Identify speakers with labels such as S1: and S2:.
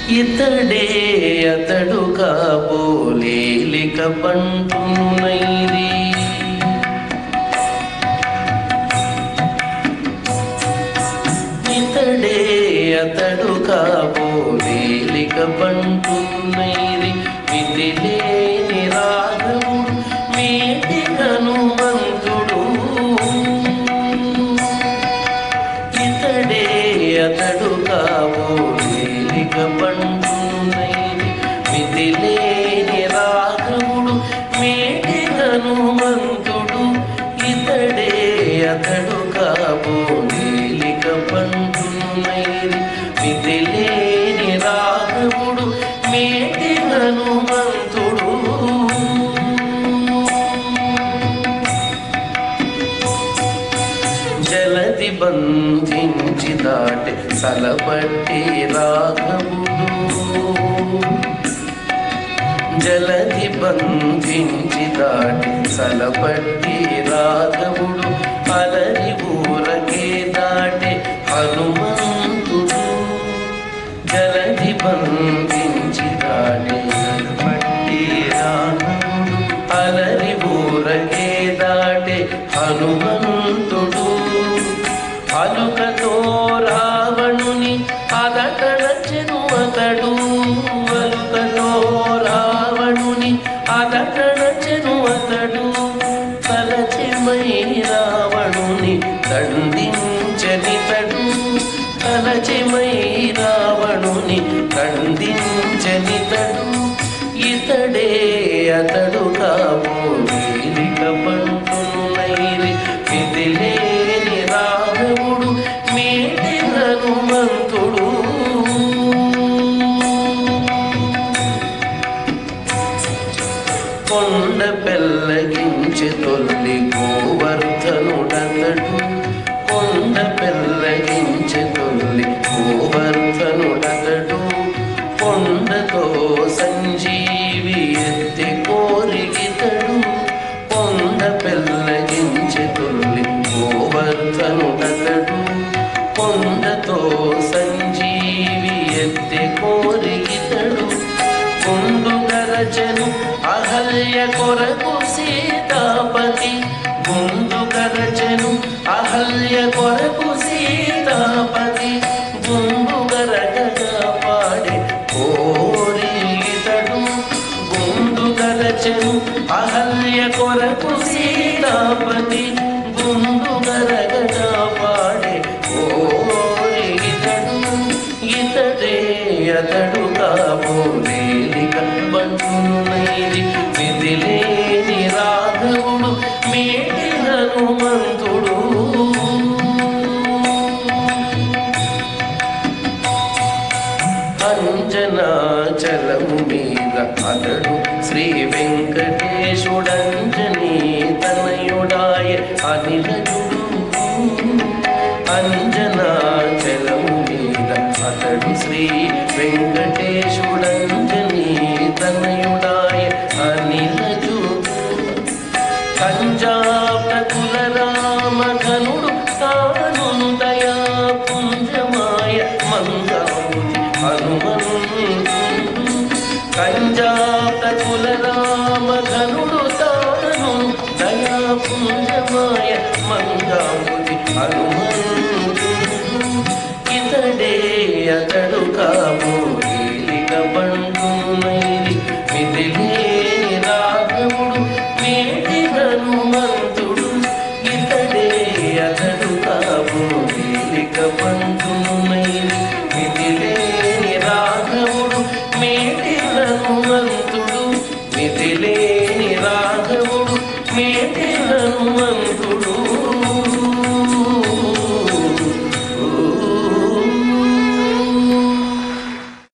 S1: ఇతడే అతడు కాబోలేలిక పంటున్నైరి ఇతడే అతడు కాబోలేలిక పంటున్నైరి విధి లేని రాఘవుడు మేటి హనుమంతుడు ఇతడే అతడు కాబోలేలిక పంటున్నైరి విధి లేని రాఘవుడు మేటి హనుమంతుడు ఇతడే అతడు కాబోలేలిక పంటున్నైరి విధి లేని రాఘవుడు మేటి హనుమంతుడు జలది బంధించి దాటి సలపట్టి రాఘవుడు జలది బంధించి దాటి సలపట్టి రాఘవుడు అలరి ఊరకే దాటి హనుమంతుడు జలది బంధించి దాటి సలపట్టి రాఘవుడు అలరి ఊరకే దాటి హనుమంతుడు అలుకతో రావణుని అదటడచెను అతడు అలుకతో రావణుని అదటడచెను అతడు తలచిమై రావణుని దండించనితడు తలచిమై రావణుని దండించనితడు ఇతడే అతడు కాబోలిక పంటున్నైరి విధి లేని రాఘవుడు మేటి హనుమంతుడు కొండ పెల్లగించి తొల్లి గోవర్ధనుడతడు కొండ పెల్లగించి తొల్లి గోవర్ధనుడతడు కొండతో సంజీవి ఎత్తి కోరిగితడు కొండ పెల్లగించి తొల్లి గోవర్ధనుడతడు కొండతో సంజీవి ఎత్తి కోరిగితడు గుండు గరచను అహల్య కొరకు సీతాపతి గుండు గరచను అహల్య కొరకు సీతాపతి గుండు గరగగా పాడే కోరితడు గుండు గరచను అహల్య కొరకు సీతాపతి గుండు గరగగా పాడే కోరితడు ఇతడే అతడు కాబోలేలిక బంటునైది విధి లేని రాఘవుడు మేటి హనుమంతుడు అంజనాచలము మీద అతడు శ్రీ వెంకటేశుడంజనీ తనయుడాయ అనిలజుడు అంజనాచలము మీద అతడు శ్రీ వెంకటేశుడంజనీ తనయుడాయ అనిలజుడు కంజాపకుల రామ ఘనుడు తాను దయా పుంజమాయ మంగాముది హనుమంతుడు కంజాపకుల రామ ఘనుడు తాను దయా పుంజమాయ మంగాముది హనుమంతుడు ఇతడే అతడు కాబోలిక పండునైరి మిది లేని రాఘవుడు మేటి హనుమంతుడు ఇతడే అతడు కాబోలిక పండునైరి మిది లేని రాఘవుడు మేటి హనుమంతుడు మిది లేని రాఘవుడు మేటి హనుమంతుడు